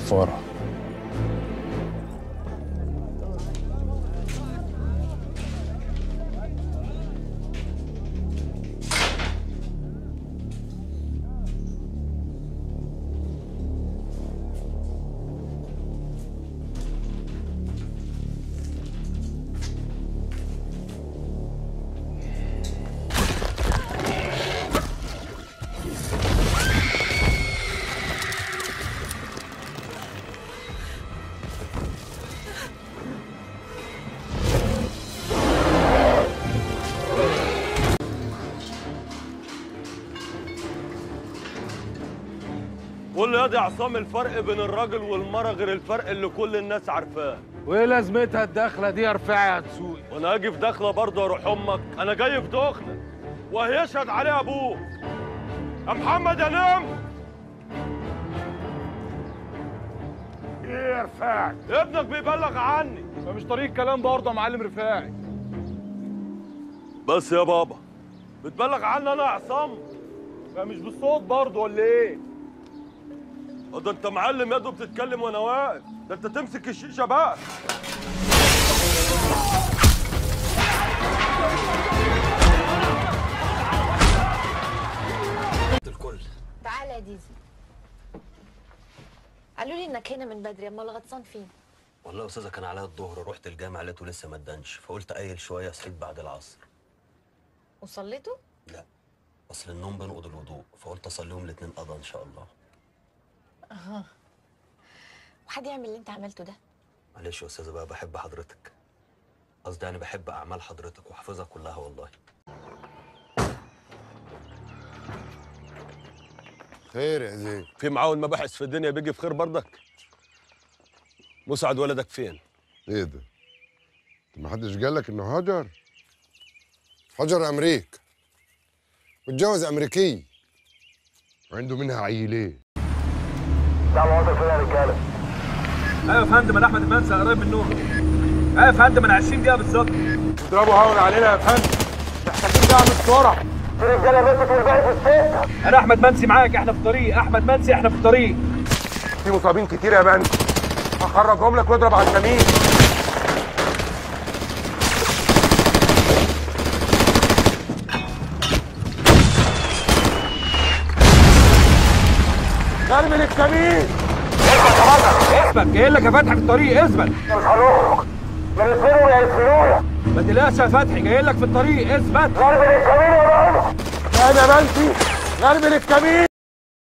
السفاره قول لي يا دي عصام الفرق بين الراجل والمرة غير الفرق اللي كل الناس عارفاه وايه لازمتها الدخله دي يا رفاعي يا دسوقي وانا اجي في دخله برضه اروح امك انا جاي في دخله وهيشهد عليه ابوك يا محمد يا نعم ايه يا رفاعي ابنك بيبلغ عني ده مش طريق كلام برضه يا معلم رفاعي بس يا بابا بتبلغ عني انا يا عصام ده مش بالصوت برضه ولا ايه اه ده انت معلم يا دوب بتتكلم وانا واقف ده انت تمسك الشيشه بقى الكل تعالى يا ديزي قالوا لي انك هنا من بدري امال غطسان فين والله يا استاذه كان عليا الظهر رحت الجامع لقيته لسه ما ادانش فقلت ايل شويه صحيت بعد العصر وصليتوا لا اصل النوم بينقض الوضوء فقلت اصليهم الاثنين قضى ان شاء الله وحد يعمل اللي انت عملته ده معلش يا استاذه بقى بحب حضرتك قصدي يعني بحب اعمال حضرتك وحافظها كلها والله خير يا زين في معاون مباحث في الدنيا بيجي في خير برضك مسعد ولدك فين ايه ده ما حدش قال لك انه هاجر هاجر امريكا متجوز امريكي وعنده منها عيلين ايوه يا فندم انا احمد المنسي قريب من نور ايوه يا فندم انا 20 دقيقه بالظبط اضربوا هون علينا يا فندم محتاجين دعم السرعه انا احمد منسي معاك احنا في الطريق احمد منسي احنا في الطريق في مصابين كتير يا بنت هخرجهم لك واضرب على الكمين ارمي الكمين اثبت جاي لك يا فتحي في الطريق اثبت ما تقلقش يا فتحي جاي لك في الطريق اثبت انا بنتي ارمي الكمين